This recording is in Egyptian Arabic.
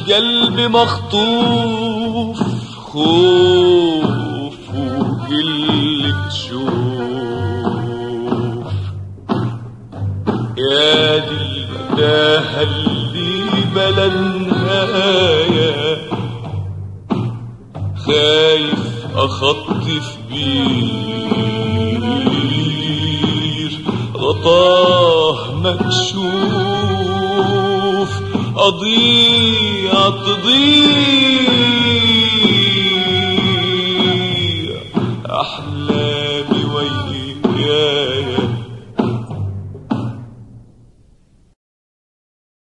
قلبي مخطوف خوف وقلة شوف يا دي المتاهة اللي بلا نهاية خايف أخطف بير غطاه مكشوف أضيع تضيع